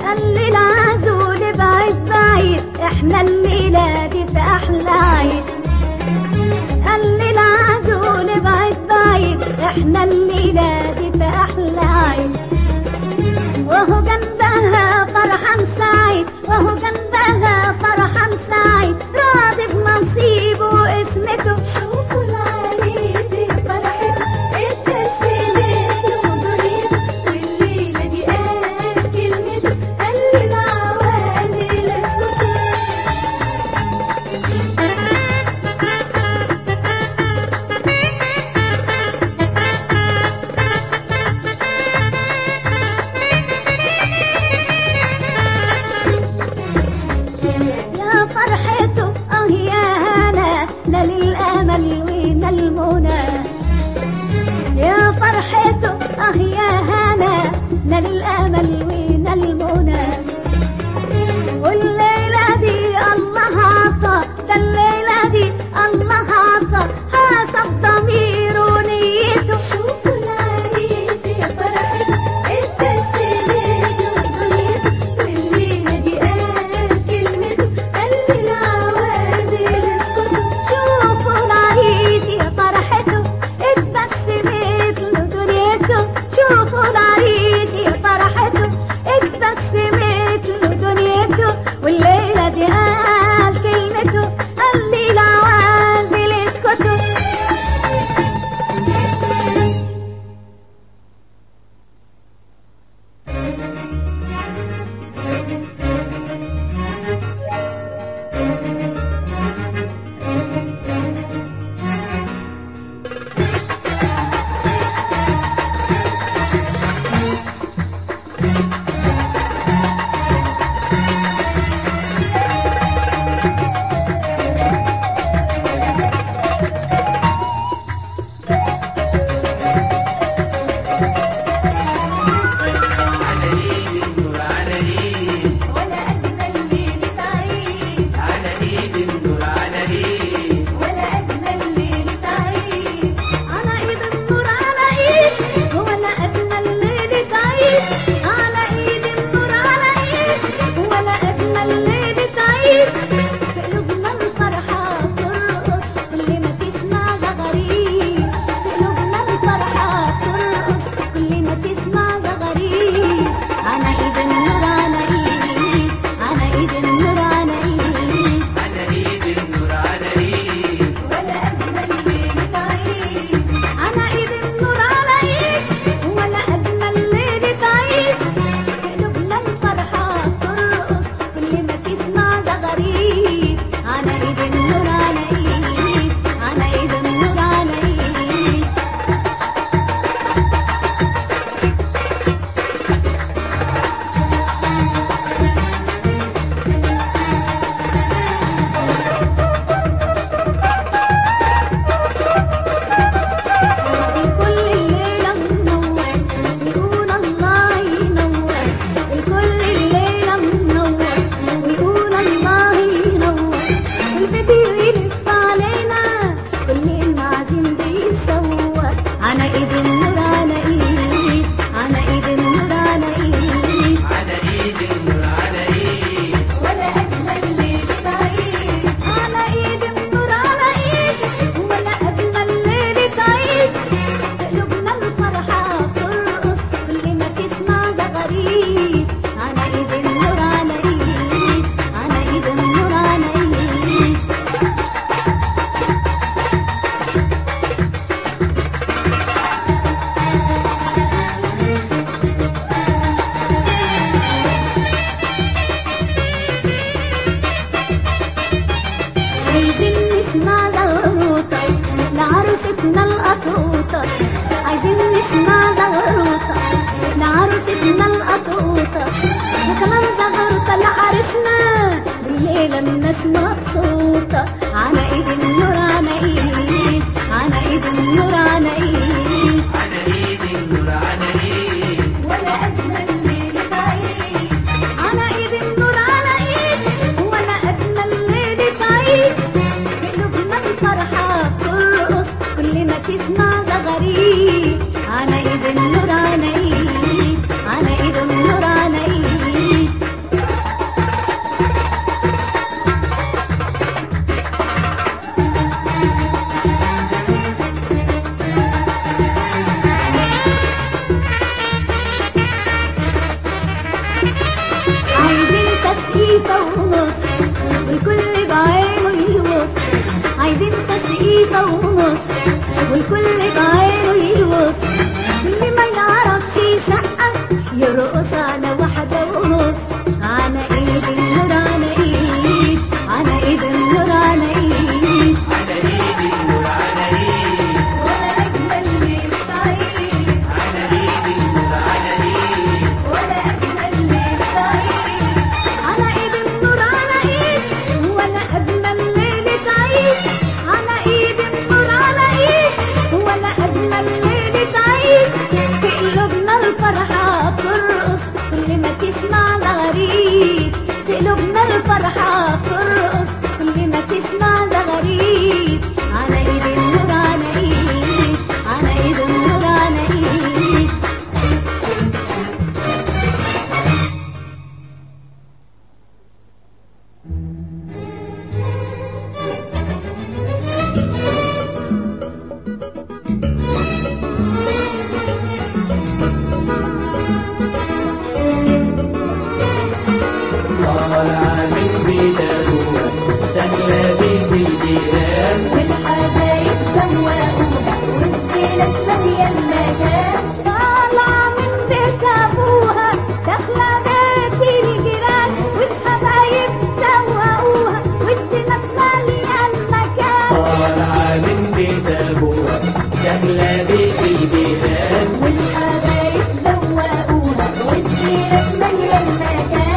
خلي العزول بعيد بعيد احنا الليلة دي في احلى عيد خلي العزول بعيد بعيد احنا الليلة دي في احلى عيد وهو جنبها فرحان سعيد وهو جنبها فرحان سعيد راضي بنصيبه واسمته شوفوا العريس فرحته ابتسمت له دنيته والليلة دي قال كلمته قال للعوازل اسكتوا يا فرحته اه يا هنا لا للامل وين المنى يا فرحته اه يا هنا لا للامل وين المنى والليله دي الله عطى ده الليله دي الله عطى حسب ضميره ونيته شوفوا العريس فرحته ابتسمت له دنيته والليلة دي قال كلمته قال للعوازل اسكتوا شوفوا العريس يا فرحته اتبسمت له دنيته شوفوا العريس يا فرحته اتبسمت له دنيته والليلة دي قال كلمته قال لي العوازل اسكتوا على ايد النور على ايد ولا أجمل ليلة عيد على ايد النور على ايد ولا أجمل ليلة عيد على ايد النور على ايد ولا اجمل ليلة عيد على ايد النور على ايد ولا اجمل ليلة عيد في قلوبنا الفرحة ترقص كل ما تسمع زغاريد في قلوبنا الفرحة ترقص كل ما تسمع زغاريد على ايد النور على ايد على ايد النور على ايد على ايد النور على ايد ولا أجمل ليلة عيد على ايد النور على ايد ولا اجمل ليلة عيد في قلوبنا الفرحة ترقص كل ما تسمع زغاريد على ايد النور على ايد على ايد النور على ايد الكل الليلة منور ويقول الله ينور الكل الليلة منور ويقول الله ينور الفيديو يلف علينا كل المعازيم بيصور على ايد النور على ايد على ايد النور على ايد على ايد النور على ايد ولا أجمل ليلة عيد على ايد النور على ايد ولا اجمل ليلة عيد قلوبنا الفرحة ترقص كل ما تسمع زغاريد على ايد النور على ايد على ايد النور على ايد عايزين نسمع زغروطة لعروستنا القطوطة عايزين نسمع زغروطة لعروستنا القطوطة وكمان زغروطة لعرسنا بالليلة الناس مبسوطة على ايد النور على ايد على ايد النور على ايد على ايد النور على ايد ولا أجمل ليلة عيد على ايد النور على ايد ولا اجمل ليلة عيد قلوبنا الفرحة ترقص كل ما تسمع زغاريد على ايد النور على ايد على ايد النور على ايد تسقيفة ونص والكل بعينه يبص عايزين تسقيفة ونص والكل بعينه يبص اللي ما يعرفش يسقف يرقص على واحدة ونص على ايد النور على ايد على ايد النور على ايد على ايد النور على ايد ولا أجمل ليلة عيد على ايد النور على ايد ولا أجمل ليلة عيد على ايد النور على ايد ولا اجمل ليلة عيد على ايد النور على ايد ولا اجمل ليلة عيد في قلوبنا الفرحة بترقص كل ما تسمع زغاريد في قلوبنا الفرحة بترقص كل ما تسمع زغاريد على ايد النور على ايد على ايد النور على ايد طالع من بيت ابوها داخله بيت الجيران والحبايب سواقوها والزينة مالية المكان طالعة من بيت أبوها داخلة بيت الجيران والحبايب سوقوها والزينة مالية المكان طالعه من بيت ابوها داخله بيت الجيران والحبايب سواقوها والزينة مالية المكان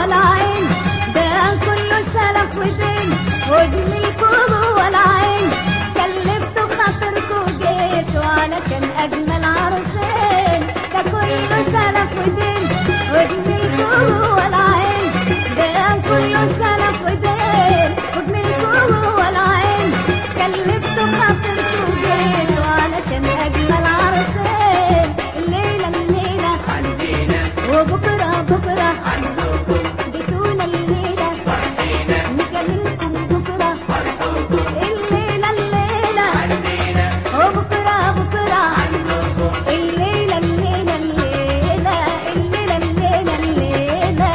ولا عين ده كله سلف ودين وجميلكوا جوا العين كلفتوا خاطركوا جيتوا علشان اجمل عروسين ده كله سلف ودين وجميلكوا جوا العين ده كله سلف ودين وجميلكوا جوا العين كلفتوا خاطركوا جيتوا علشان اجمل عروسين الليله الليله عندنا وبكره بكره عندكم جيتونا الليله فرحينا نكلمكم بكره فرحكم الليله الليله عندنا وبكره بكره عندكم الليله الليله الليله الليله الليله الليله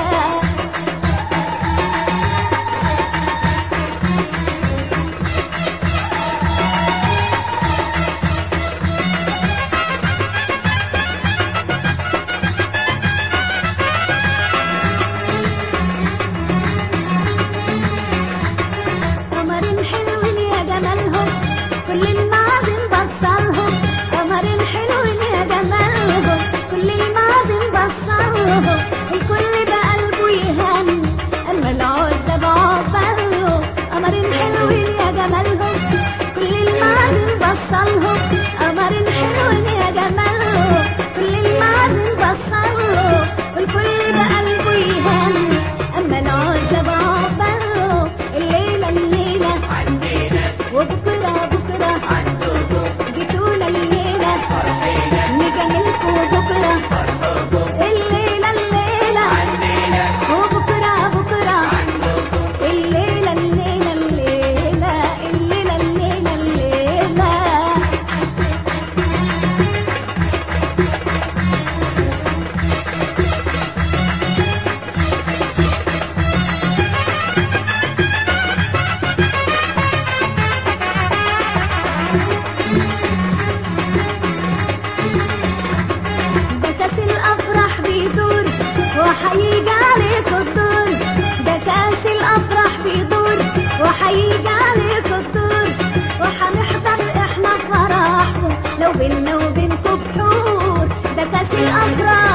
قمرين حلوين يا جمالهم كل المعازم بصرهم قمرين حلوين يا جمالهم كل المعازم بصرهم الكل بقلبه يهني اما العزة بعقبالهم قمرين حلوين يا جمالهم كل المعازم بصرهم قمرين حلوين يا جمالهم كل المعازم بصرهم الكل بقلبه يهني اما العزة بعقبالهم الليلة الليلة عندنا وبكرة بكرة عندكم جيتونا الليلة فرحينا نجاملكوا بكرة فرحكم الليلة الليلة عندنا وبكرة بكرة عندكم الليلة الليلة الليلة الليلة الليلة الليلة ده كاس الافراح بيدور وحيجي عليك الدور ده كاس الافراح بيدور وحيجي عليك الدور وحنحضر احنا فرحكم لو بينا وبينكم بحور ده كاس الافراح